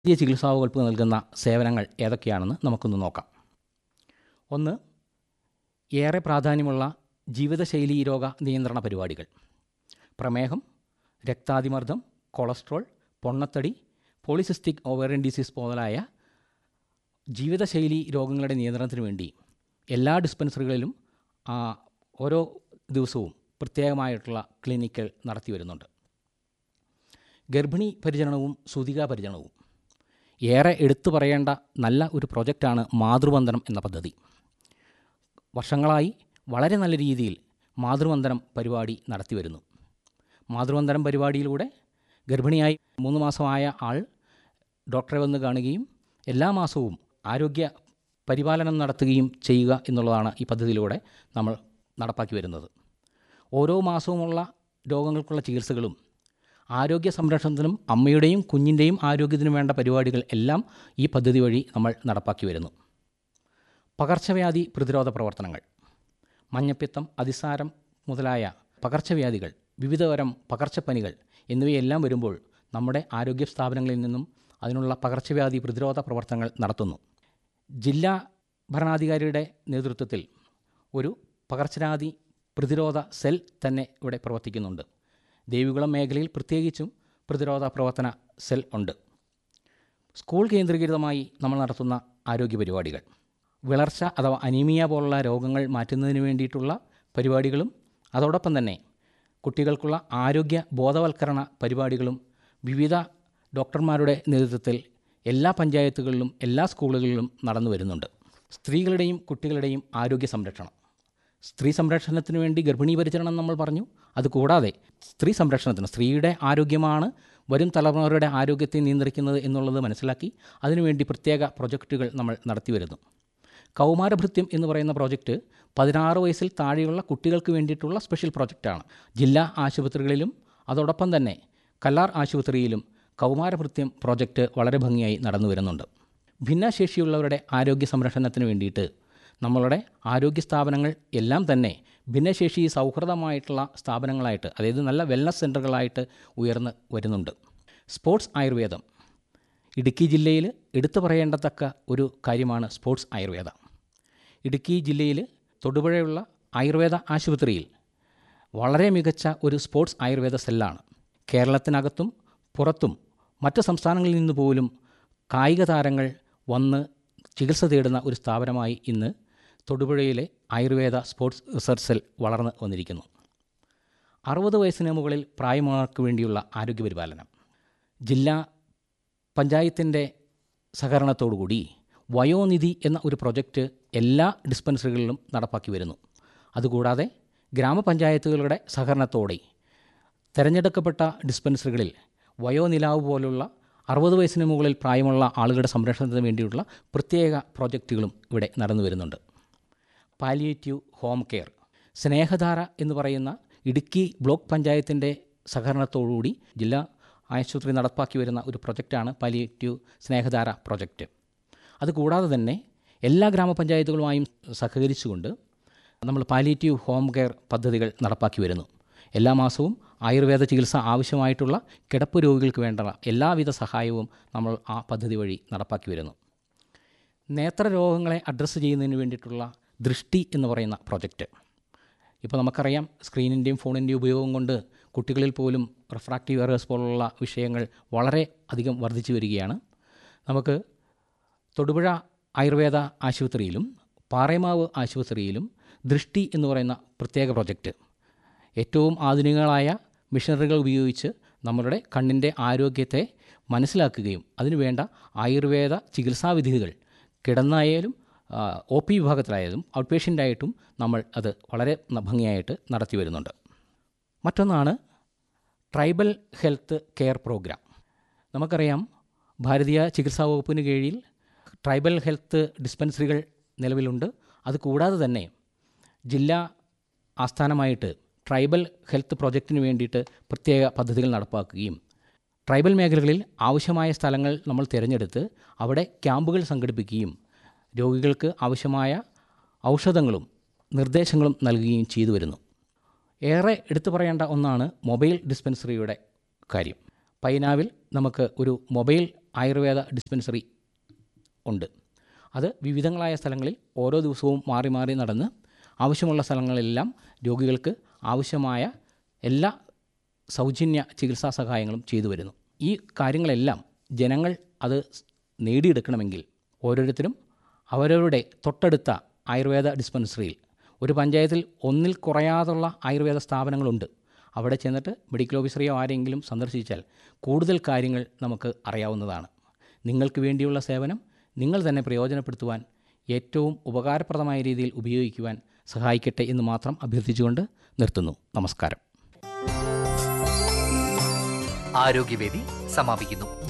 പുതിയ ചികിത്സാ വകുപ്പ് നൽകുന്ന സേവനങ്ങൾ ഏതൊക്കെയാണെന്ന് നമുക്കൊന്ന് നോക്കാം ഒന്ന് ഏറെ പ്രാധാന്യമുള്ള ജീവിതശൈലീ രോഗ നിയന്ത്രണ പരിപാടികൾ പ്രമേഹം രക്താതിമർദ്ദം കൊളസ്ട്രോൾ പൊണ്ണത്തടി പോളിസിസ്റ്റിക് ഓവേറിയൻ ഡിസീസ് മുതലായ ജീവിതശൈലി രോഗങ്ങളുടെ നിയന്ത്രണത്തിന് വേണ്ടി എല്ലാ ഡിസ്പെൻസറികളിലും ആ, ഓരോ ദിവസവും പ്രത്യേകമായിട്ടുള്ള ക്ലിനിക്കൽ നടത്തി വരുന്നുണ്ട് ഗർഭിണി പരിചരണവും സൂതികാ പരിചരണവും ഏറെ എടുത്തു പറയേണ്ട നല്ല ഒരു പ്രൊജക്റ്റാണ് മാതൃവന്ദനം എന്ന പദ്ധതി വർഷങ്ങളായി വളരെ നല്ല രീതിയിൽ മാതൃവന്ദനം പരിപാടി നടത്തി വരുന്നു മാതൃവന്ദനം പരിപാടിയിലൂടെ ഗർഭിണിയായി മൂന്ന് മാസമായ ആൾ ഡോക്ടറെ വന്ന് കാണുകയും എല്ലാ മാസവും ആരോഗ്യ പരിപാലനം നടത്തുകയും ചെയ്യുക എന്നുള്ളതാണ് ഈ പദ്ധതിയിലൂടെ നമ്മൾ നടപ്പാക്കി വരുന്നത് ഓരോ മാസവുമുള്ള രോഗങ്ങൾക്കുള്ള ചികിത്സകളും ആരോഗ്യ സംരക്ഷണത്തിനും അമ്മയുടെയും കുഞ്ഞിൻ്റെയും ആരോഗ്യത്തിനും വേണ്ട പരിപാടികൾ എല്ലാം ഈ പദ്ധതി വഴി നമ്മൾ നടപ്പാക്കി വരുന്നു പകർച്ചവ്യാധി പ്രതിരോധ പ്രവർത്തനങ്ങൾ മഞ്ഞപ്പിത്തം അതിസാരം മുതലായ പകർച്ചവ്യാധികൾ വിവിധതരം പകർച്ചപ്പനികൾ എന്നിവയെല്ലാം വരുമ്പോൾ നമ്മുടെ ആരോഗ്യ സ്ഥാപനങ്ങളിൽ നിന്നും അതിനുള്ള പകർച്ചവ്യാധി പ്രതിരോധ പ്രവർത്തനങ്ങൾ നടത്തുന്നു ജില്ലാ ഭരണാധികാരിയുടെ നേതൃത്വത്തിൽ ഒരു പകർച്ചവ്യാധി പ്രതിരോധ സെൽ തന്നെ ഇവിടെ പ്രവർത്തിക്കുന്നുണ്ട് ദേവികുളം മേഖലയിൽ പ്രത്യേകിച്ചും പ്രതിരോധ പ്രവർത്തന സെൽ ഉണ്ട് സ്കൂൾ കേന്ദ്രീകൃതമായി നമ്മൾ നടത്തുന്ന ആരോഗ്യ പരിപാടികൾ വിളർച്ച അഥവാ അനീമിയ പോലുള്ള രോഗങ്ങൾ മാറ്റുന്നതിന് വേണ്ടിയിട്ടുള്ള പരിപാടികളും അതോടൊപ്പം തന്നെ കുട്ടികൾക്കുള്ള ആരോഗ്യ ബോധവൽക്കരണ പരിപാടികളും വിവിധ ഡോക്ടർമാരുടെ നേതൃത്വത്തിൽ എല്ലാ പഞ്ചായത്തുകളിലും എല്ലാ സ്കൂളുകളിലും നടന്നു വരുന്നുണ്ട് സ്ത്രീകളുടെയും കുട്ടികളുടെയും ആരോഗ്യ സംരക്ഷണം സ്ത്രീ സംരക്ഷണത്തിന് വേണ്ടി ഗർഭിണി പരിചരണം നമ്മൾ പറഞ്ഞു അതുകൂടാതെ സ്ത്രീ സംരക്ഷണത്തിന് സ്ത്രീയുടെ ആരോഗ്യമാണ് വരും തലമുറയുടെ ആരോഗ്യത്തെ നിയന്ത്രിക്കുന്നത് എന്നുള്ളത് മനസ്സിലാക്കി അതിനുവേണ്ടി പ്രത്യേക പ്രൊജക്റ്റുകൾ നമ്മൾ നടത്തി വരുന്നു കൗമാരഭൃത്യം എന്ന് പറയുന്ന പ്രോജക്റ്റ് പതിനാറ് വയസ്സിൽ താഴെയുള്ള കുട്ടികൾക്ക് വേണ്ടിയിട്ടുള്ള സ്പെഷ്യൽ പ്രോജക്റ്റാണ് ജില്ലാ ആശുപത്രികളിലും അതോടൊപ്പം തന്നെ കല്ലാർ ആശുപത്രിയിലും കൗമാരഭൃത്യം പ്രോജക്റ്റ് വളരെ ഭംഗിയായി നടന്നു വരുന്നുണ്ട് ഭിന്നശേഷിയുള്ളവരുടെ ആരോഗ്യ സംരക്ഷണത്തിന് വേണ്ടിയിട്ട് നമ്മളുടെ ആരോഗ്യ സ്ഥാപനങ്ങൾ എല്ലാം തന്നെ ഭിന്നശേഷി സൗഹൃദമായിട്ടുള്ള സ്ഥാപനങ്ങളായിട്ട് അതായത് നല്ല വെൽനസ് സെൻ്ററുകളായിട്ട് ഉയർന്ന് വരുന്നുണ്ട് സ്പോർട്സ് ആയുർവേദം ഇടുക്കി ജില്ലയിൽ എടുത്തു പറയേണ്ടത്തക്ക ഒരു കാര്യമാണ് സ്പോർട്സ് ആയുർവേദ ഇടുക്കി ജില്ലയിൽ തൊടുപുഴയുള്ള ആയുർവേദ ആശുപത്രിയിൽ വളരെ മികച്ച ഒരു സ്പോർട്സ് ആയുർവേദ സെല്ലാണ് കേരളത്തിനകത്തും പുറത്തും മറ്റ് സംസ്ഥാനങ്ങളിൽ നിന്ന് പോലും കായിക താരങ്ങൾ വന്ന് ചികിത്സ തേടുന്ന ഒരു സ്ഥാപനമായി ഇന്ന് തൊടുപുഴയിലെ ആയുർവേദ സ്പോർട്സ് റിസർച്ച് സെൽ വളർന്നു വന്നിരിക്കുന്നു അറുപത് വയസ്സിന് മുകളിൽ പ്രായമാർക്ക് വേണ്ടിയുള്ള ആരോഗ്യപരിപാലനം ജില്ലാ പഞ്ചായത്തിൻ്റെ സഹകരണത്തോടുകൂടി വയോനിധി എന്ന ഒരു പ്രൊജക്റ്റ് എല്ലാ ഡിസ്പെൻസറികളിലും നടപ്പാക്കി വരുന്നു അതുകൂടാതെ ഗ്രാമപഞ്ചായത്തുകളുടെ സഹകരണത്തോടെ തിരഞ്ഞെടുക്കപ്പെട്ട ഡിസ്പെൻസറികളിൽ വയോനിലാവ് പോലുള്ള അറുപത് വയസ്സിന് മുകളിൽ പ്രായമുള്ള ആളുകളുടെ സംരക്ഷണത്തിന് വേണ്ടിയുള്ള പ്രത്യേക പ്രോജക്റ്റുകളും ഇവിടെ നടന്നു വരുന്നുണ്ട് പാലിയേറ്റീവ് ഹോം കെയർ സ്നേഹധാര എന്ന് പറയുന്ന ഇടുക്കി ബ്ലോക്ക് പഞ്ചായത്തിൻ്റെ സഹകരണത്തോടുകൂടി ജില്ലാ ആശുപത്രി നടപ്പാക്കി വരുന്ന ഒരു പ്രൊജക്റ്റാണ് പാലിയേറ്റീവ് സ്നേഹധാര പ്രൊജക്റ്റ് അതുകൂടാതെ തന്നെ എല്ലാ ഗ്രാമപഞ്ചായത്തുകളുമായും സഹകരിച്ചുകൊണ്ട് നമ്മൾ പാലിയേറ്റീവ് ഹോം കെയർ പദ്ധതികൾ നടപ്പാക്കി വരുന്നു എല്ലാ മാസവും ആയുർവേദ ചികിത്സ ആവശ്യമായിട്ടുള്ള കിടപ്പ് രോഗികൾക്ക് വേണ്ട എല്ലാവിധ സഹായവും നമ്മൾ ആ പദ്ധതി വഴി നടപ്പാക്കി വരുന്നു നേത്രരോഗങ്ങളെ അഡ്രസ്സ് ചെയ്യുന്നതിന് വേണ്ടിയിട്ടുള്ള ദൃഷ്ടി എന്ന് പറയുന്ന പ്രൊജക്റ്റ് ഇപ്പോൾ നമുക്കറിയാം സ്ക്രീനിൻ്റെയും ഫോണിൻ്റെയും ഉപയോഗം കൊണ്ട് കുട്ടികളിൽ പോലും റിഫ്രാക്റ്റീവ് എറേഴ്സ് പോലുള്ള വിഷയങ്ങൾ വളരെ അധികം വർദ്ധിച്ചു വരികയാണ് നമുക്ക് തൊടുപുഴ ആയുർവേദ ആശുപത്രിയിലും പാറേമാവ് ആശുപത്രിയിലും ദൃഷ്ടി എന്ന് പറയുന്ന പ്രത്യേക പ്രൊജക്റ്റ് ഏറ്റവും ആധുനികങ്ങളായ മിഷനറികൾ ഉപയോഗിച്ച് നമ്മളുടെ കണ്ണിൻ്റെ ആരോഗ്യത്തെ മനസ്സിലാക്കുകയും അതിനുവേണ്ട ആയുർവേദ ചികിത്സാവിധികൾ കിടന്നായാലും ഒ പി വിഭാഗത്തിലായാലും ഔട്ട് പേഷ്യൻ്റായിട്ടും നമ്മൾ അത് വളരെ ന- ഭംഗിയായിട്ട് നടത്തി വരുന്നുണ്ട് മറ്റൊന്നാണ് ട്രൈബൽ ഹെൽത്ത് കെയർ പ്രോഗ്രാം നമുക്കറിയാം ഭാരതീയ ചികിത്സാ വകുപ്പിന് കീഴിൽ ട്രൈബൽ ഹെൽത്ത് ഡിസ്പെൻസറികൾ നിലവിലുണ്ട് അതുകൂടാതെ തന്നെ ജില്ലാ ആസ്ഥാനമായിട്ട് ട്രൈബൽ ഹെൽത്ത് പ്രോജക്റ്റിന് വേണ്ടിയിട്ട് പ്രത്യേക പദ്ധതികൾ നടപ്പാക്കുകയും ട്രൈബൽ മേഖലകളിൽ ആവശ്യമായ സ്ഥലങ്ങൾ നമ്മൾ തിരഞ്ഞെടുത്ത് അവിടെ ക്യാമ്പുകൾ സംഘടിപ്പിക്കുകയും രോഗികൾക്ക് ആവശ്യമായ ഔഷധങ്ങളും നിർദ്ദേശങ്ങളും നൽകുകയും ചെയ്തു വരുന്നു ഏറെ എടുത്തു പറയേണ്ട ഒന്നാണ് മൊബൈൽ ഡിസ്പെൻസറിയുടെ കാര്യം പൈനാവിൽ നമുക്ക് ഒരു മൊബൈൽ ആയുർവേദ ഡിസ്പെൻസറി ഉണ്ട് അത് വിവിധങ്ങളായ സ്ഥലങ്ങളിൽ ഓരോ ദിവസവും മാറി മാറി നടന്ന് ആവശ്യമുള്ള സ്ഥലങ്ങളിലെല്ലാം രോഗികൾക്ക് ആവശ്യമായ എല്ലാ സൗജന്യ ചികിത്സാ സഹായങ്ങളും ചെയ്തു വരുന്നു ഈ കാര്യങ്ങളെല്ലാം ജനങ്ങൾ അത് നേടിയെടുക്കണമെങ്കിൽ ഓരോരുത്തരും അവരവരുടെ തൊട്ടടുത്ത ആയുർവേദ ഡിസ്പെൻസറിയിൽ ഒരു പഞ്ചായത്തിൽ ഒന്നിൽ കുറയാതുള്ള ആയുർവേദ സ്ഥാപനങ്ങളുണ്ട് അവിടെ ചെന്നിട്ട് മെഡിക്കൽ ഓഫീസറെയോ ആരെങ്കിലും സന്ദർശിച്ചാൽ കൂടുതൽ കാര്യങ്ങൾ നമുക്ക് അറിയാവുന്നതാണ് നിങ്ങൾക്ക് വേണ്ടിയുള്ള സേവനം നിങ്ങൾ തന്നെ പ്രയോജനപ്പെടുത്തുവാൻ ഏറ്റവും ഉപകാരപ്രദമായ രീതിയിൽ ഉപയോഗിക്കുവാൻ സഹായിക്കട്ടെ എന്ന് മാത്രം അഭ്യർത്ഥിച്ചുകൊണ്ട് നിർത്തുന്നു നമസ്കാരം ആരോഗ്യവേദി സമാപിക്കുന്നു